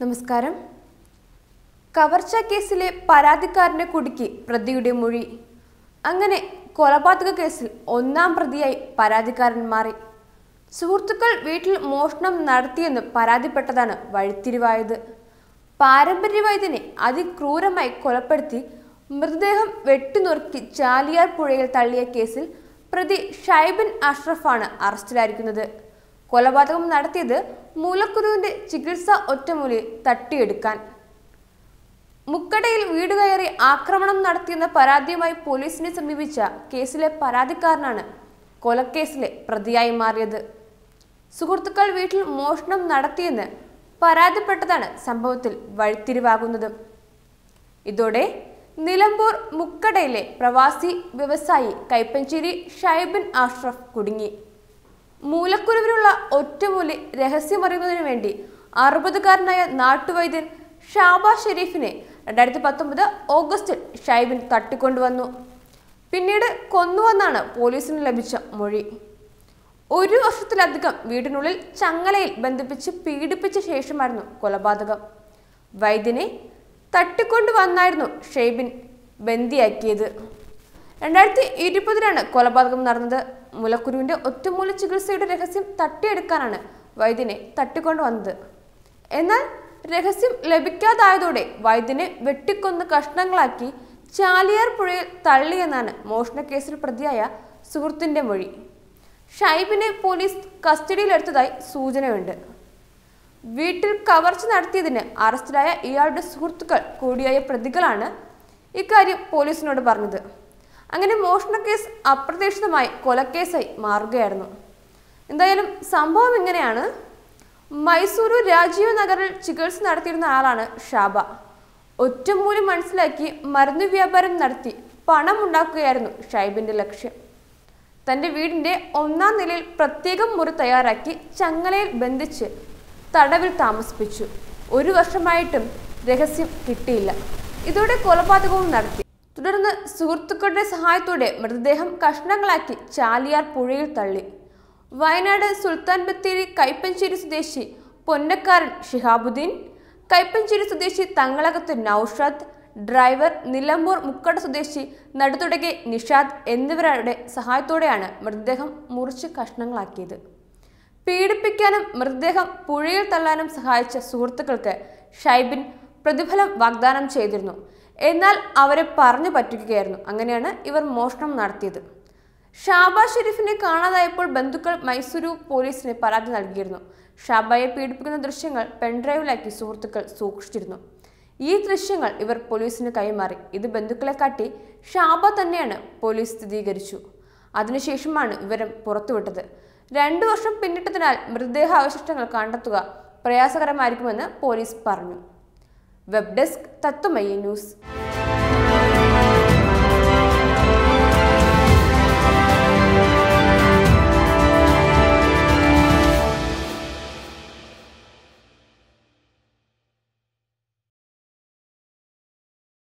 നമസ്കാരം കവർച്ച കേസിലെ പരാതിക്കാരനെ കുടുക്കി പ്രതിയുടെ മൊഴി അങ്ങനെ കൊലപാതക കേസിൽ ഒന്നാം പ്രതിയായി പരാതിക്കാരൻ മാറി സുഹൃത്തുക്കൾ വീട്ടിൽ മോഷണം നടത്തിയെന്ന് പരാതിപ്പെട്ടതാണ് വഴിത്തിരിവായത് പാരമ്പര്യ വൈദ്യനെ അതിക്രൂരമായി കൊലപ്പെടുത്തി മൃതദേഹം വെട്ടിനുറുക്കി ചാലിയാർ പുഴയിൽ തള്ളിയ കേസിൽ പ്രതി ഷൈബിൻ അഷ്റഫാണ് അറസ്റ്റിലായിരിക്കുന്നത് കൊലപാതകം നടത്തിയത് മൂലക്കുരുവിന്റെ ചികിത്സാ ഒറ്റമൂലി തട്ടിയെടുക്കാൻ മുക്കടയിൽ വീട് കയറി ആക്രമണം നടത്തിയെന്ന പരാതിയുമായി പോലീസിനെ സമീപിച്ച കേസിലെ പരാതിക്കാരനാണ് കൊലക്കേസിലെ പ്രതിയായി മാറിയത് സുഹൃത്തുക്കൾ വീട്ടിൽ മോഷണം നടത്തിയെന്ന് പരാതിപ്പെട്ടതാണ് സംഭവത്തിൽ വഴിത്തിരിവാകുന്നത് ഇതോടെ നിലമ്പൂർ മുക്കടയിലെ പ്രവാസി വ്യവസായി കൈപ്പഞ്ചേരി ഷൈബിൻ അഷ്റഫ് കുടുങ്ങി മൂലക്കുരുവിനുള്ള ഒറ്റമൂലി രഹസ്യമറിയുന്നതിനു വേണ്ടി അറുപതുകാരനായ നാട്ടുവൈദ്യൻ ഷാബ ഷെരീഫിനെ രണ്ടായിരത്തി പത്തൊമ്പത് ഓഗസ്റ്റിൽ ഷൈബിൻ തട്ടിക്കൊണ്ടുവന്നു പിന്നീട് കൊന്നുവെന്നാണ് പോലീസിന് ലഭിച്ച മൊഴി ഒരു വർഷത്തിലധികം വീടിനുള്ളിൽ ചങ്ങലയിൽ ബന്ധിപ്പിച്ച് പീഡിപ്പിച്ച ശേഷമായിരുന്നു കൊലപാതകം വൈദ്യനെ തട്ടിക്കൊണ്ടുവന്നായിരുന്നു ഷെയ്ബിൻ ബന്ദിയാക്കിയത് രണ്ടായിരത്തി ഇരുപതിലാണ് കൊലപാതകം നടന്നത് മുലക്കുരുവിന്റെ ഒറ്റമൂല ചികിത്സയുടെ രഹസ്യം തട്ടിയെടുക്കാനാണ് വൈദ്യനെ തട്ടിക്കൊണ്ടുവന്നത് എന്നാൽ രഹസ്യം ലഭിക്കാതായതോടെ വൈദ്യനെ വെട്ടിക്കൊന്ന് കഷ്ണങ്ങളാക്കി ചാലിയാർ പുഴയിൽ തള്ളിയെന്നാണ് മോഷണക്കേസിൽ പ്രതിയായ സുഹൃത്തിന്റെ മൊഴി ഷൈബിനെ പോലീസ് കസ്റ്റഡിയിലെടുത്തതായി സൂചനയുണ്ട് വീട്ടിൽ കവർച്ച നടത്തിയതിന് അറസ്റ്റിലായ ഇയാളുടെ സുഹൃത്തുക്കൾ കൂടിയായ പ്രതികളാണ് ഇക്കാര്യം പോലീസിനോട് പറഞ്ഞത് അങ്ങനെ മോഷണക്കേസ് അപ്രതീക്ഷിതമായി കൊലക്കേസായി മാറുകയായിരുന്നു എന്തായാലും സംഭവം ഇങ്ങനെയാണ് മൈസൂരു രാജീവ് നഗറിൽ ചികിത്സ നടത്തിയിരുന്ന ആളാണ് ഷാബ ഒറ്റമൂലി മനസ്സിലാക്കി മരുന്ന് വ്യാപാരം നടത്തി പണം ഉണ്ടാക്കുകയായിരുന്നു ഷൈബിന്റെ ലക്ഷ്യം തന്റെ വീടിന്റെ ഒന്നാം നിലയിൽ പ്രത്യേകം മുറി തയ്യാറാക്കി ചങ്ങലയിൽ ബന്ധിച്ച് തടവിൽ താമസിപ്പിച്ചു ഒരു വർഷമായിട്ടും രഹസ്യം കിട്ടിയില്ല ഇതോടെ കൊലപാതകവും നടത്തി തുടർന്ന് സുഹൃത്തുക്കളുടെ സഹായത്തോടെ മൃതദേഹം കഷ്ണങ്ങളാക്കി ചാലിയാർ പുഴയിൽ തള്ളി വയനാട് സുൽത്താൻ ബത്തേരി കൈപ്പഞ്ചേരി സ്വദേശി പൊന്നക്കാരൻ ഷിഹാബുദ്ദീൻ കൈപ്പഞ്ചേരി സ്വദേശി തങ്ങളകത്ത് നൌഷാദ് ഡ്രൈവർ നിലമ്പൂർ മുക്കട സ്വദേശി നടുതുടകെ നിഷാദ് എന്നിവരുടെ സഹായത്തോടെയാണ് മൃതദേഹം മുറിച്ച് കഷ്ണങ്ങളാക്കിയത് പീഡിപ്പിക്കാനും മൃതദേഹം പുഴയിൽ തള്ളാനും സഹായിച്ച സുഹൃത്തുക്കൾക്ക് ഷൈബിൻ പ്രതിഫലം വാഗ്ദാനം ചെയ്തിരുന്നു എന്നാൽ അവരെ പറഞ്ഞു പറ്റിക്കുകയായിരുന്നു അങ്ങനെയാണ് ഇവർ മോഷണം നടത്തിയത് ഷാബ ഷെരീഫിനെ കാണാതായപ്പോൾ ബന്ധുക്കൾ മൈസൂരു പോലീസിന് പരാതി നൽകിയിരുന്നു ഷാബയെ പീഡിപ്പിക്കുന്ന ദൃശ്യങ്ങൾ പെൺഡ്രൈവിലാക്കി സുഹൃത്തുക്കൾ സൂക്ഷിച്ചിരുന്നു ഈ ദൃശ്യങ്ങൾ ഇവർ പോലീസിന് കൈമാറി ഇത് ബന്ധുക്കളെ കാട്ടി ഷാബ തന്നെയാണ് പോലീസ് സ്ഥിരീകരിച്ചു അതിനുശേഷമാണ് വിവരം പുറത്തുവിട്ടത് രണ്ടു വർഷം പിന്നിട്ടതിനാൽ മൃതദേഹ അവശിഷ്ടങ്ങൾ കണ്ടെത്തുക പ്രയാസകരമായിരിക്കുമെന്ന് പോലീസ് പറഞ്ഞു വെബ് ഡെസ്ക് തത്വമയി ന്യൂസ്